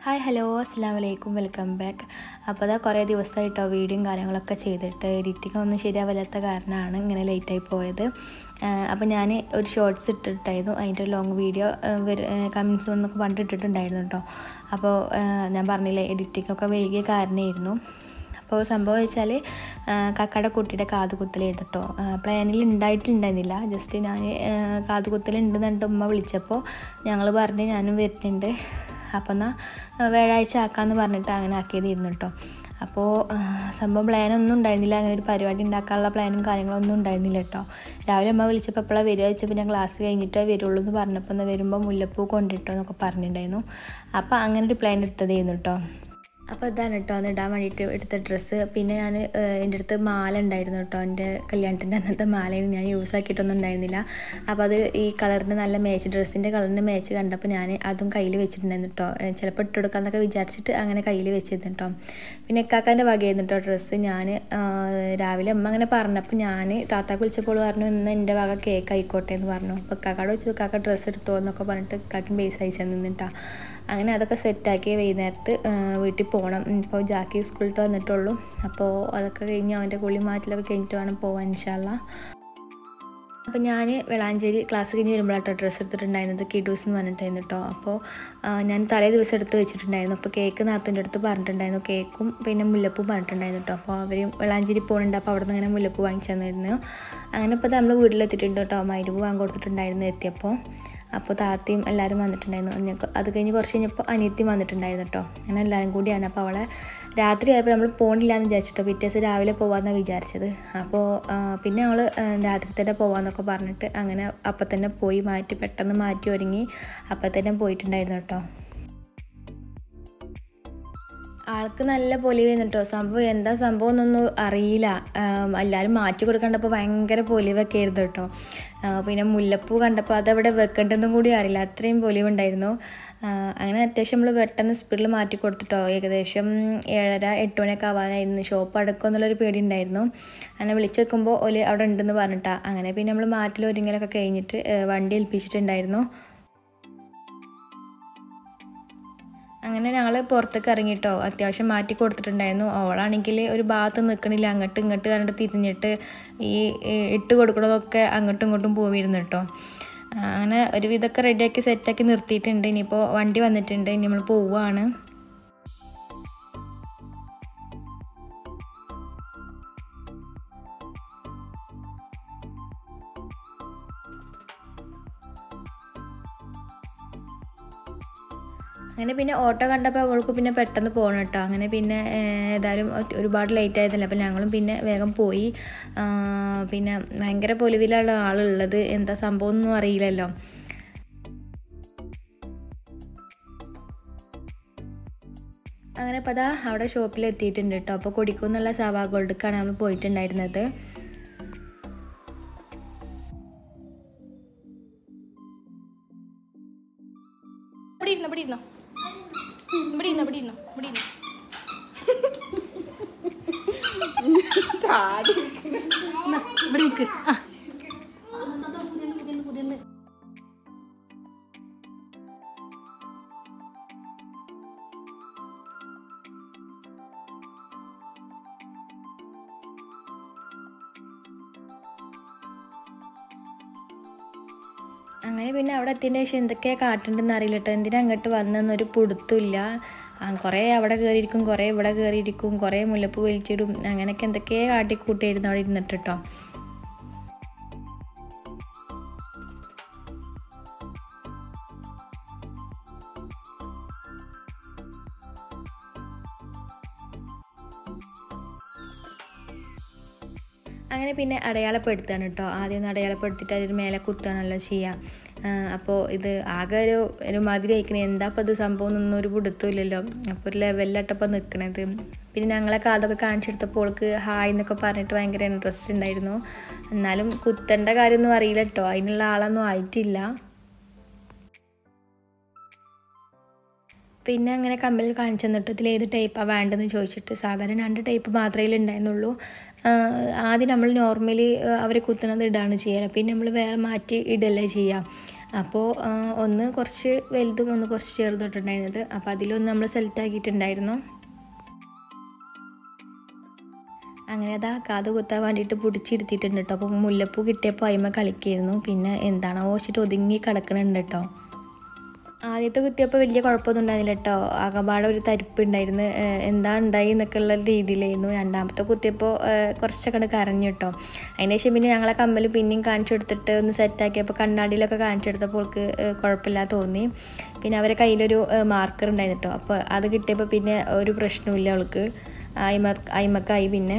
hi hello അസ്സാം വലൈക്കും welcome back അപ്പോൾ അതാ കുറേ ദിവസമായിട്ടോ വീഡിയോയും കാര്യങ്ങളൊക്കെ ചെയ്തിട്ട് എഡിറ്റിംഗ് ഒന്നും ശരിയാവില്ലാത്ത കാരണമാണ് ഇങ്ങനെ ലേറ്റായി പോയത് അപ്പോൾ ഞാൻ ഒരു ഷോർട്സ് ഇട്ടിട്ടായിരുന്നു അതിൻ്റെ ലോങ് വീഡിയോ കമൻസ് ഒന്നൊക്കെ പണ്ടിട്ടിട്ടുണ്ടായിരുന്നു കേട്ടോ അപ്പോൾ ഞാൻ പറഞ്ഞില്ലേ എഡിറ്റിംഗ് ഒക്കെ വൈകിയ കാരണമായിരുന്നു അപ്പോൾ സംഭവം വെച്ചാൽ കക്കയുടെ കുട്ടിയുടെ കാതുകുത്തലായിരുന്നു കേട്ടോ പ്ലാനിൽ ഉണ്ടായിട്ടുണ്ടായിരുന്നില്ല ജസ്റ്റ് ഞാൻ കാതുകുത്തലുണ്ടെന്ന് പറഞ്ഞിട്ട് ഉമ്മ വിളിച്ചപ്പോൾ ഞങ്ങൾ പറഞ്ഞ് ഞാനും വരുന്നുണ്ട് അപ്പോൾ എന്നാൽ വ്യാഴാഴ്ച ആക്കാമെന്ന് പറഞ്ഞിട്ട് അങ്ങനെ ആക്കിയതായിരുന്നു കേട്ടോ അപ്പോൾ സംഭവം പ്ലാനൊന്നും ഉണ്ടായിരുന്നില്ല അങ്ങനെ ഒരു പരിപാടി ഉണ്ടാക്കാനുള്ള പ്ലാനും കാര്യങ്ങളൊന്നും ഉണ്ടായിരുന്നില്ല കേട്ടോ രാവിലെ അമ്മ വിളിച്ചപ്പോൾ എപ്പോഴാണ് വരിക വെച്ചപ്പോൾ ഞാൻ ക്ലാസ് കഴിഞ്ഞിട്ടേ വരുള്ളൂ എന്ന് പറഞ്ഞപ്പോൾ എന്നാൽ വരുമ്പോൾ മുല്ലപ്പൂ കൊണ്ടിട്ടോ എന്നൊക്കെ പറഞ്ഞിട്ടുണ്ടായിരുന്നു അപ്പോൾ അങ്ങനെ ഒരു പ്ലാൻ എടുത്തതായിരുന്നു കേട്ടോ അപ്പോൾ ഇതാണ് കേട്ടോ അന്ന് ഇടാൻ വേണ്ടിയിട്ട് എടുത്ത ഡ്രസ്സ് പിന്നെ ഞാൻ എൻ്റെ അടുത്ത് മാല ഉണ്ടായിരുന്നു കേട്ടോ എൻ്റെ കല്യാണത്തിൻ്റെ അന്നത്തെ മാലയും ഞാൻ യൂസ് ആക്കിയിട്ടൊന്നും ഉണ്ടായിരുന്നില്ല അപ്പോൾ അത് ഈ കളറിന് നല്ല മാച്ച് ഡ്രസ്സിൻ്റെ കളറിന് മാച്ച് കണ്ടപ്പോൾ ഞാൻ അതും കയ്യിൽ വെച്ചിട്ടുണ്ടായിരുന്നു കേട്ടോ ചിലപ്പോൾ ഇട്ട് കൊടുക്കാമെന്നൊക്കെ വിചാരിച്ചിട്ട് അങ്ങനെ കയ്യിൽ വെച്ചിരുന്നു കേട്ടോ പിന്നെ ഇക്കാക്കാൻ്റെ വകയായിരുന്നു കേട്ടോ ഡ്രസ്സ് ഞാൻ രാവിലെ അമ്മ അങ്ങനെ പറഞ്ഞപ്പോൾ ഞാൻ താത്താക്ക് വിളിച്ചപ്പോൾ പറഞ്ഞു ഇന്ന് എൻ്റെ വക കേക്ക് ആയിക്കോട്ടെ എന്ന് പറഞ്ഞു അപ്പോൾ കാക്കാട് വെച്ച് കാക്ക ഡ്രസ്സ് എടുത്തോ എന്നൊക്കെ പറഞ്ഞിട്ട് കാക്കും ബേസ് അയച്ചു നിന്നിട്ടാ അങ്ങനെ അതൊക്കെ സെറ്റാക്കി വൈകുന്നേരത്ത് വീട്ടിൽ പോകണം ഇപ്പോൾ ജാക്കി സ്കൂളിൽ വന്നിട്ടുള്ളൂ അപ്പോൾ അതൊക്കെ കഴിഞ്ഞ് അവൻ്റെ കുളി മാറ്റലൊക്കെ കഴിഞ്ഞിട്ട് വേണം പോകാൻ ഇൻഷാല്ല അപ്പോൾ ഞാൻ വെളാഞ്ചേരി ക്ലാസ് കഴിഞ്ഞ് വരുമ്പോഴാട്ടോ ഡ്രസ്സ് എടുത്തിട്ടുണ്ടായിരുന്നത് കിഡൂസ് എന്ന് പറഞ്ഞിട്ടായിരുന്നു കേട്ടോ അപ്പോൾ ഞാൻ തലേ ദിവസം എടുത്ത് വെച്ചിട്ടുണ്ടായിരുന്നു അപ്പോൾ കേക്ക് നാത്തിൻ്റെ അടുത്ത് പറഞ്ഞിട്ടുണ്ടായിരുന്നു കേക്കും പിന്നെ മുല്ലപ്പൂ പറഞ്ഞിട്ടുണ്ടായിരുന്നു കേട്ടോ അപ്പോൾ അവർ വെളാഞ്ചേരി പോകുന്നുണ്ട് അപ്പോൾ അവിടെ നിന്ന് അങ്ങനെ മുല്ലപ്പൂ വാങ്ങിച്ചു തന്നിരുന്നു അങ്ങനെ ഇപ്പോൾ നമ്മൾ വീട്ടിലെത്തിയിട്ടുണ്ട് കേട്ടോ മൈരുപൂ വാങ്ങി കൊടുത്തിട്ടുണ്ടായിരുന്നു എത്തിയപ്പോൾ അപ്പോൾ താത്തയും എല്ലാവരും വന്നിട്ടുണ്ടായിരുന്നു അത് കഴിഞ്ഞ് കുറച്ച് കഴിഞ്ഞപ്പോൾ അനിയത്തിയും വന്നിട്ടുണ്ടായിരുന്നു കേട്ടോ അങ്ങനെ എല്ലാവരും കൂടിയാണ് അപ്പോൾ അവളെ രാത്രി ആയപ്പോൾ നമ്മൾ പോകണില്ല എന്ന് വിചാരിച്ചിട്ടോ പിറ്റേസ് രാവിലെ പോകാമെന്നാണ് വിചാരിച്ചത് അപ്പോൾ പിന്നെ അവൾ രാത്രി തന്നെ പോകാമെന്നൊക്കെ പറഞ്ഞിട്ട് അങ്ങനെ അപ്പം തന്നെ പോയി മാറ്റി പെട്ടെന്ന് മാറ്റി ഒരുങ്ങി അപ്പം തന്നെ പോയിട്ടുണ്ടായിരുന്നു കേട്ടോ ആൾക്ക് നല്ല പൊലിവായിരുന്നു കേട്ടോ സംഭവം എന്താ സംഭവം എന്നൊന്നും അറിയില്ല എല്ലാവരും മാറ്റി കൊടുക്കണ്ടപ്പോൾ ഭയങ്കര പൊലിവൊക്കെ ആയിരുന്നു കേട്ടോ പിന്നെ മുല്ലപ്പൂ കണ്ടപ്പോൾ അതവിടെ വെക്കേണ്ടതും കൂടി അറിയില്ല അത്രയും പൊലിവുണ്ടായിരുന്നു അങ്ങനെ അത്യാവശ്യം നമ്മൾ പെട്ടെന്ന് സ്പീഡിൽ മാറ്റി കൊടുത്തിട്ടോ ഏകദേശം ഏഴര എട്ട് മണിയൊക്കെ ആവാനായിരുന്നു ഷോപ്പ് അടക്കം എന്നുള്ളൊരു പേടി ഉണ്ടായിരുന്നു അങ്ങനെ വിളിച്ചു വെക്കുമ്പോൾ ഒരു അവിടെ ഉണ്ടെന്ന് പറഞ്ഞിട്ടാ അങ്ങനെ പിന്നെ നമ്മൾ മാറ്റിൽ ഒരുങ്ങലൊക്കെ കഴിഞ്ഞിട്ട് വണ്ടി ഏൽപ്പിച്ചിട്ടുണ്ടായിരുന്നു അങ്ങനെ ഞങ്ങൾ പുറത്തേക്ക് ഇറങ്ങിയിട്ടോ അത്യാവശ്യം മാറ്റി കൊടുത്തിട്ടുണ്ടായിരുന്നു അവളാണെങ്കിൽ ഒരു ഭാഗത്ത് നിൽക്കണില്ല അങ്ങോട്ടും ഇങ്ങോട്ട് കണ്ടിട്ട് തിരിഞ്ഞിട്ട് ഈ ഇട്ട് കൊടുക്കണതൊക്കെ അങ്ങോട്ടും ഇങ്ങോട്ടും പോയിരുന്നു കേട്ടോ അങ്ങനെ ഒരു വിധമൊക്കെ റെഡിയാക്കി സെറ്റാക്കി നിർത്തിയിട്ടുണ്ട് ഇനിയിപ്പോൾ വണ്ടി വന്നിട്ടുണ്ട് ഇനി നമ്മൾ പോവുകയാണ് അങ്ങനെ പിന്നെ ഓട്ടോ കണ്ടപ്പോൾ അവൾക്ക് പിന്നെ പെട്ടെന്ന് പോകണം കേട്ടോ അങ്ങനെ പിന്നെ ഏതായാലും ഒരുപാട് ലേറ്റ് ആയതല്ല അപ്പം ഞങ്ങളും പിന്നെ വേഗം പോയി പിന്നെ ഭയങ്കര പൊലിവിലുള്ള ആളുള്ളത് എന്താ സംഭവം ഒന്നും അറിയില്ലല്ലോ അങ്ങനെ അപ്പോൾ അതാ അവിടെ ഷോപ്പിൽ എത്തിയിട്ടുണ്ട് കേട്ടോ അപ്പോൾ കൊടിക്കുന്നുള്ള സവാ ഗോൾഡക്കാണ് നമ്മൾ പോയിട്ടുണ്ടായിരുന്നത് ഇവിടെ ഇരുന്നോ ഇവിടെ ഇരുന്നോ ഇവിടെ ഇരുന്നോ ഇവിടെ ഇരുന്നോ ഇവിടെ ഇരുന്നോ എന്നാ, ഇവിടെ നിൽക്ക് ആ അങ്ങനെ പിന്നെ അവിടെ എത്തിയതിന് ശേഷം എന്തൊക്കെയാണ് കാട്ടുണ്ടെന്ന് അറിയില്ല കേട്ടോ എന്തിനാ അങ്ങോട്ട് വന്നെന്നൊരു പുടുത്തില്ല കുറേ അവിടെ കയറിയിരിക്കും കുറേ ഇവിടെ കയറിയിരിക്കും കുറേ മുല്ലപ്പ് വലിച്ചിടും അങ്ങനെയൊക്കെ എന്തൊക്കെയോ കാട്ടിക്കൂട്ടിയായിരുന്നു അവിടെ ഇരുന്നിട്ട് കേട്ടോ അങ്ങനെ പിന്നെ അടയാളപ്പെടുത്താണ് കേട്ടോ ആദ്യം ഒന്ന് അടയാളപ്പെടുത്തിയിട്ട് അതിന് മേലെ കുത്തുകയാണല്ലോ ചെയ്യാം അപ്പോൾ ഇത് ആകെ ഒരു ഒരു മാതിരി അയക്കണേ എന്താ അപ്പോൾ ഇത് സംഭവം ഒന്നും ഒരു പിടുത്തമില്ലല്ലോ അപ്പോൾ ഒരു ലെവലിലാട്ടപ്പോൾ നിൽക്കണത് പിന്നെ ഞങ്ങളൊക്കെ അതൊക്കെ കാണിച്ചെടുത്തപ്പോൾ അവൾക്ക് ഹായ് എന്നൊക്കെ പറഞ്ഞിട്ട് ഭയങ്കര ഇൻട്രസ്റ്റ് ഉണ്ടായിരുന്നു എന്നാലും കുത്തേണ്ട കാര്യമൊന്നും അറിയില്ല കേട്ടോ അതിനുള്ള ആളൊന്നും ആയിട്ടില്ല പിന്നെ അങ്ങനെ കമ്മൽ കാണിച്ചു തന്നിട്ട് ഇതിൽ ഏത് ടൈപ്പാണ് വേണ്ടതെന്ന് ചോദിച്ചിട്ട് സാധാരണ രണ്ട് ടൈപ്പ് മാത്രമേ ഉണ്ടായിരുന്നുള്ളൂ ആദ്യം നമ്മൾ നോർമലി അവർ കുത്തുന്നത് ഇടാണ് ചെയ്യുക പിന്നെ നമ്മൾ വേറെ മാറ്റി ഇടല്ലേ ചെയ്യുക അപ്പോൾ ആ, ഒന്ന് കുറച്ച് വലുതും ഒന്ന് കുറച്ച് ചെറുതോട്ടുണ്ടായിരുന്നത് അപ്പോൾ അതിലൊന്ന് നമ്മൾ സെലക്ട് ആക്കിയിട്ടുണ്ടായിരുന്നു അങ്ങനെ അതാ കാത് കുത്താൻ വേണ്ടിയിട്ട് പിടിച്ചിരുത്തിയിട്ടുണ്ട് കേട്ടോ അപ്പോൾ മുല്ലപ്പൂ കിട്ടിയപ്പോൾ അയിമ കളിക്കായിരുന്നു പിന്നെ എന്താണോ വെച്ചിട്ട് ഒതുങ്ങി കിടക്കണുണ്ട് കേട്ടോ ആദ്യത്തെ കുത്തിയപ്പോൾ വലിയ കുഴപ്പമൊന്നും ഉണ്ടായിരുന്നില്ല കേട്ടോ ആകപാടെ ഒരു തരിപ്പ് ഉണ്ടായിരുന്നു ഏഹ് എന്താ ഉണ്ടായി എന്നൊക്കെ ഉള്ള രീതിയിലായിരുന്നു രണ്ടാമത്തെ കുത്തിയപ്പോൾ ഏഹ് കുറച്ചൊക്കെ അങ്ങട് കരഞ്ഞു കേട്ടോ അതിന് ശേഷം പിന്നെ ഞങ്ങളെ കമ്മൽ പിന്നെയും കാണിച്ചു കൊടുത്തിട്ട് ഒന്ന് സെറ്റാക്കിയപ്പോൾ കണ്ണാടിയിലൊക്കെ കാണിച്ചു കൊടുത്തപ്പോൾ അവൾക്ക് ഏഹ് കുഴപ്പമില്ല തോന്നി പിന്നെ അവരെ കയ്യിലൊരു മാർക്കർ ഉണ്ടായിരുന്നു കേട്ടോ അപ്പോൾ അത് കിട്ടിയപ്പോൾ പിന്നെ ഒരു പ്രശ്നമില്ല അവൾക്ക് അയിമ അയിമക്കായി പിന്നെ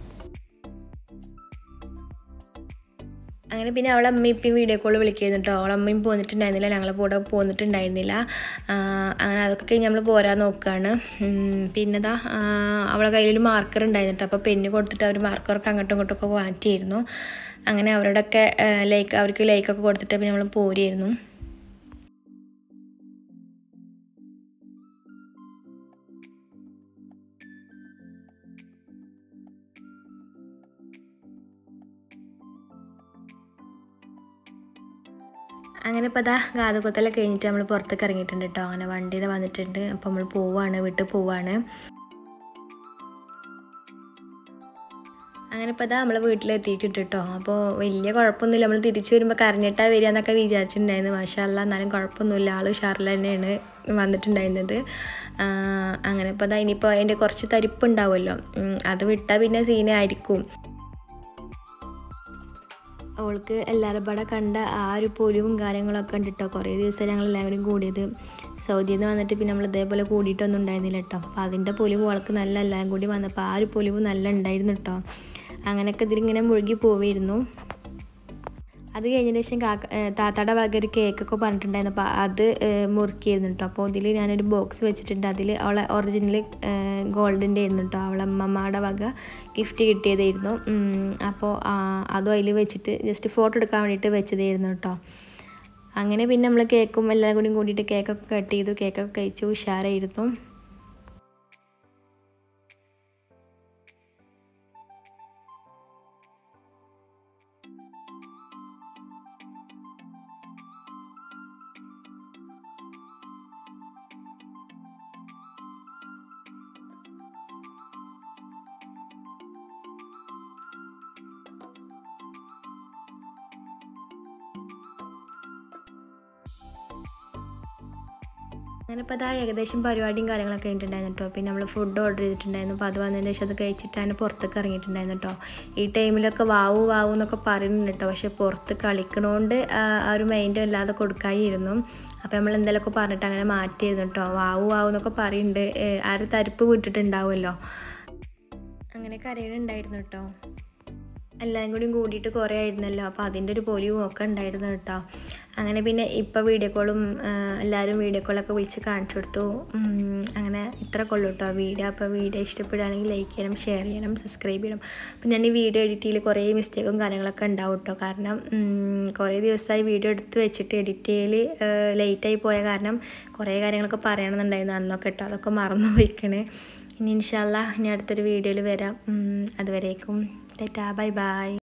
അങ്ങനെ പിന്നെ അവളെ അമ്മ ഇപ്പം വീഡിയോ കോൾ വിളിക്കുന്നു കേട്ടോ അവളെ അമ്മയും പോന്നിട്ടുണ്ടായിരുന്നില്ല ഞങ്ങളെ കൂടെ പോന്നിട്ടുണ്ടായിരുന്നില്ല ആ, അങ്ങനെ അതൊക്കെ കഴിഞ്ഞ് നമ്മൾ പോരാൻ നോക്കുകയാണ് ഉം, പിന്നെ ദാ ആ, അവളെ കയ്യിലൊരു മാർക്കർ ഉണ്ടായിരുന്നു കേട്ടോ അപ്പോൾ പെന്ന് കൊടുത്തിട്ട് അവർ മാർക്കറൊക്കെ അങ്ങോട്ടും ഇങ്ങോട്ടും ഒക്കെ മാറ്റിയിരുന്നു അങ്ങനെ അവരോടൊക്കെ ലൈക്ക് അവർക്ക് ലൈക്കൊക്കെ കൊടുത്തിട്ട് പിന്നെ നമ്മൾ പോരായിരുന്നു അങ്ങനെ ഇപ്പോൾ അതാ കാതുകുത്തലൊക്കെ കഴിഞ്ഞിട്ട് നമ്മൾ പുറത്തേക്ക് ഇറങ്ങിയിട്ടുണ്ട് കേട്ടോ അങ്ങനെ വണ്ടിയിൽ വന്നിട്ടുണ്ട് അപ്പോൾ നമ്മൾ പോവാണ് വീട്ടിൽ പോവാണ് അങ്ങനെ ഇപ്പോൾ അതാ നമ്മൾ വീട്ടിലെത്തിയിട്ടുണ്ട് കേട്ടോ അപ്പോൾ വലിയ കുഴപ്പമൊന്നുമില്ല നമ്മൾ തിരിച്ചു വരുമ്പോൾ കരഞ്ഞിട്ടാ വരിക എന്നൊക്കെ വിചാരിച്ചിട്ടുണ്ടായിരുന്നു മാഷല്ല എന്നാലും കുഴപ്പമൊന്നുമില്ല ആൾ ഷാറിൽ തന്നെയാണ് വന്നിട്ടുണ്ടായിരുന്നത് ആ, അങ്ങനെ ഇപ്പോൾ അതാ ഇനിയിപ്പോൾ അതിൻ്റെ കുറച്ച് തരിപ്പ് ഉണ്ടാവുമല്ലോ ഉം, അത് വിട്ടാൽ പിന്നെ സീനായിരിക്കും അവൾക്ക് എല്ലാവരും ഇവിടെ കണ്ട ആ ഒരു പൊലിവും കാര്യങ്ങളൊക്കെ ഉണ്ട് കേട്ടോ കുറേ ദിവസം ഞങ്ങൾ എല്ലാവരും കൂടിയത് സൗദിയിൽ നിന്ന് വന്നിട്ട് പിന്നെ നമ്മൾ ഇതേപോലെ കൂടിയിട്ടൊന്നും ഉണ്ടായിരുന്നില്ല കേട്ടോ അപ്പോൾ അതിൻ്റെ പൊലിവ് അവൾക്ക് നല്ല എല്ലാം കൂടി വന്നപ്പോൾ ആ ഒരു പൊലിവ് നല്ല ഉണ്ടായിരുന്നു കേട്ടോ അങ്ങനെയൊക്കെ ഇതിലിങ്ങനെ മുഴുകി പോവായിരുന്നു അത് കഴിഞ്ഞതിന് ശേഷം കാക്ക ഏ, താത്താടെ വക ഒരു കേക്കൊക്കെ പറഞ്ഞിട്ടുണ്ടായിരുന്നു അപ്പോൾ അത് ഏ, മുറുക്കിയിരുന്നു കേട്ടോ അപ്പോൾ ഇതിൽ ഞാനൊരു ബോക്സ് വെച്ചിട്ടുണ്ട് അതിൽ അവളെ ഒറിജിനൽ ഗോൾഡിൻ്റെ ആയിരുന്നു കേട്ടോ അവളെ അമ്മമ്മയുടെ വക ഗിഫ്റ്റ് കിട്ടിയതായിരുന്നു ഉം, അപ്പോൾ ആ, അതും അതിൽ വെച്ചിട്ട് ജസ്റ്റ് ഫോട്ടോ എടുക്കാൻ വേണ്ടിയിട്ട് വെച്ചതായിരുന്നു കേട്ടോ അങ്ങനെ പിന്നെ നമ്മൾ കേക്കും എല്ലാം കൂടി കൂടിയിട്ട് കേക്കൊക്കെ കട്ട് ചെയ്തു കേക്കൊക്കെ കഴിച്ചു ഉഷാറായിരുന്നു അങ്ങനെ ഇപ്പോൾ അതാ ഏകദേശം പരിപാടിയും കാര്യങ്ങളൊക്കെ കഴിഞ്ഞിട്ടുണ്ടായിരുന്നു കേട്ടോ പിന്നെ നമ്മൾ ഫുഡ് ഓർഡർ ചെയ്തിട്ടുണ്ടായിരുന്നു അപ്പോൾ അത് വന്നതിന് ശേഷം അത് കഴിച്ചിട്ടാണ് പുറത്തേക്ക് ഇറങ്ങിയിട്ടുണ്ടായിരുന്നു കേട്ടോ ഈ ടൈമിലൊക്കെ വാവു വാവു എന്നൊക്കെ പറയുന്നുണ്ട് കേട്ടോ പക്ഷേ പുറത്ത് കളിക്കണോണ്ട് ആ ആ ഒരു മൈൻഡ് അല്ലാതെ കൊടുക്കായിരുന്നു അപ്പോൾ നമ്മൾ എന്തെങ്കിലുമൊക്കെ പറഞ്ഞിട്ട് അങ്ങനെ മാറ്റിയിരുന്നു കേട്ടോ വാവു വാവു എന്നൊക്കെ പറയുന്നുണ്ട് ഏ, ആ ഒരു തരിപ്പ് വിട്ടിട്ടുണ്ടാവുമല്ലോ അങ്ങനെ കരയുന്നുണ്ടായിരുന്നു കേട്ടോ എല്ലാവരും കൂടി കൂടിയിട്ട് കുറേ ആയിരുന്നല്ലോ അപ്പോൾ അതിൻ്റെ ഒരു പൊലിവും ഒക്കെ ഉണ്ടായിരുന്നു കേട്ടോ അങ്ങനെ പിന്നെ ഇപ്പോൾ വീഡിയോ കോളും എല്ലാവരും വീഡിയോ കോളൊക്കെ വിളിച്ച് കാണിച്ചു കൊടുത്തു ഉം, അങ്ങനെ ഇത്ര കൊള്ളു കേട്ടോ വീഡിയോ അപ്പോൾ വീഡിയോ ഇഷ്ടപ്പെടുകയാണെങ്കിൽ ലൈക്ക് ചെയ്യണം ഷെയർ ചെയ്യണം സബ്സ്ക്രൈബ് ചെയ്യണം അപ്പോൾ ഞാൻ ഈ വീഡിയോ എഡിറ്റ് ചെയ്യൽ കുറേ മിസ്റ്റേക്കും കാര്യങ്ങളൊക്കെ ഉണ്ടാവും കേട്ടോ കാരണം ഉം, കുറേ ദിവസമായി വീഡിയോ എടുത്ത് വെച്ചിട്ട് എഡിറ്റ് ചെയ്യൽ ലേറ്റായി പോയ കാരണം കുറേ കാര്യങ്ങളൊക്കെ പറയണമെന്നുണ്ടായിരുന്നു അന്നൊക്കെ കേട്ടോ അതൊക്കെ മറന്നു പോയിക്കണേ ഇനി ഇൻഷാല്ല ഇനി അടുത്തൊരു വീഡിയോയിൽ വരാം ഉം, അതുവരേക്കും ടാറ്റാ ബൈ ബൈ